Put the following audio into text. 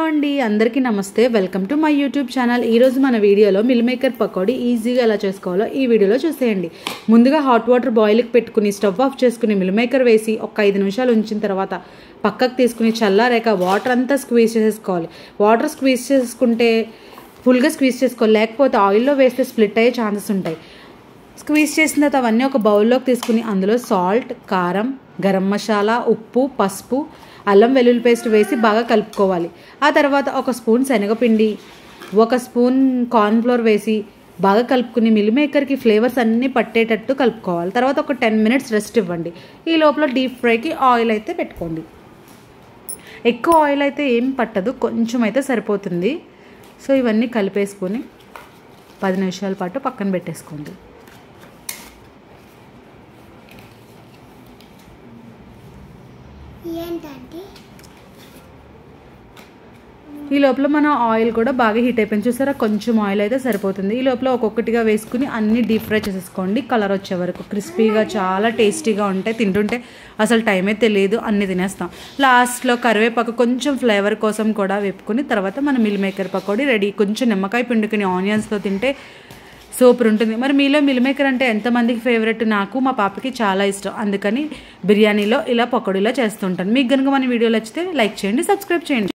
అండి అందరికీ నమస్తే welcome to my YouTube channel ఈరోజు మన వీడియోలో మిల్ మేకర్ పకోడీ ఈజీగా ఎలా చేసుకోవాలో ఈ వీడియోలో చూసేయండి ముందుగా హాట్ వాటర్ బాయిల్కి పెట్టుకుని స్టవ్ ఆఫ్ చేసుకుని మిల్ మేకర్ వేసి ఒక ఐదు నిమిషాలు ఉంచిన తర్వాత పక్కకు తీసుకుని చల్లారాక వాటర్ అంతా స్క్వీజ్ చేసేసుకోవాలి వాటర్ స్క్వీజ్ చేసుకుంటే ఫుల్గా స్క్వీజ్ చేసుకోవాలి లేకపోతే ఆయిల్లో వేస్తే స్ప్లిట్ అయ్యే ఛాన్సెస్ ఉంటాయి స్క్వీజ్ చేసిన తర్వాత అవన్నీ ఒక బౌల్లోకి తీసుకుని అందులో సాల్ట్ కారం గరం మసాలా ఉప్పు పసుపు అల్లం వెల్లుల్లి పేస్ట్ వేసి బాగా కలుపుకోవాలి ఆ తర్వాత ఒక స్పూన్ శనగపిండి ఒక స్పూన్ కార్న్ఫ్లోర్ వేసి బాగా కలుపుకుని మిల్ మేకర్కి ఫ్లేవర్స్ అన్నీ పట్టేటట్టు కలుపుకోవాలి తర్వాత ఒక టెన్ మినిట్స్ రెస్ట్ ఇవ్వండి ఈ లోపల డీప్ ఫ్రైకి ఆయిల్ అయితే పెట్టుకోండి ఎక్కువ ఆయిల్ అయితే ఏం పట్టదు కొంచెం అయితే సరిపోతుంది సో ఇవన్నీ కలిపేసుకొని పది నిమిషాల పాటు పక్కన పెట్టేసుకోండి ఏంటంటే ఈ లోపల మన ఆయిల్ కూడా బాగా హీట్ అయిపోయింది చూసారా కొంచెం ఆయిల్ అయితే సరిపోతుంది ఈ లోపల ఒక్కొక్కటిగా వేసుకుని అన్ని డీప్ ఫ్రై చేసేసుకోండి కలర్ వచ్చే వరకు క్రిస్పీగా చాలా టేస్టీగా ఉంటాయి తింటుంటే అసలు టైమే తెలియదు అన్ని తినేస్తాం లాస్ట్లో కరివేపాకు కొంచెం ఫ్లేవర్ కోసం కూడా వేపుకుని తర్వాత మన మిల్ మేకర్ పకోడీ రెడీ కొంచెం నిమ్మకాయ పిండుకుని ఆనియన్స్తో తింటే సూపర్ ఉంటుంది మరి మీలో మిల్ మేకర్ అంటే ఎంతమందికి ఫేవరెట్ నాకు మా పాపకి చాలా ఇష్టం అందుకని బిర్యానీలో ఇలా పకోడీలో చేస్తుంటాను మీకు కనుక మన వీడియోలు వచ్చితే లైక్ చేయండి సబ్స్క్రైబ్ చేయండి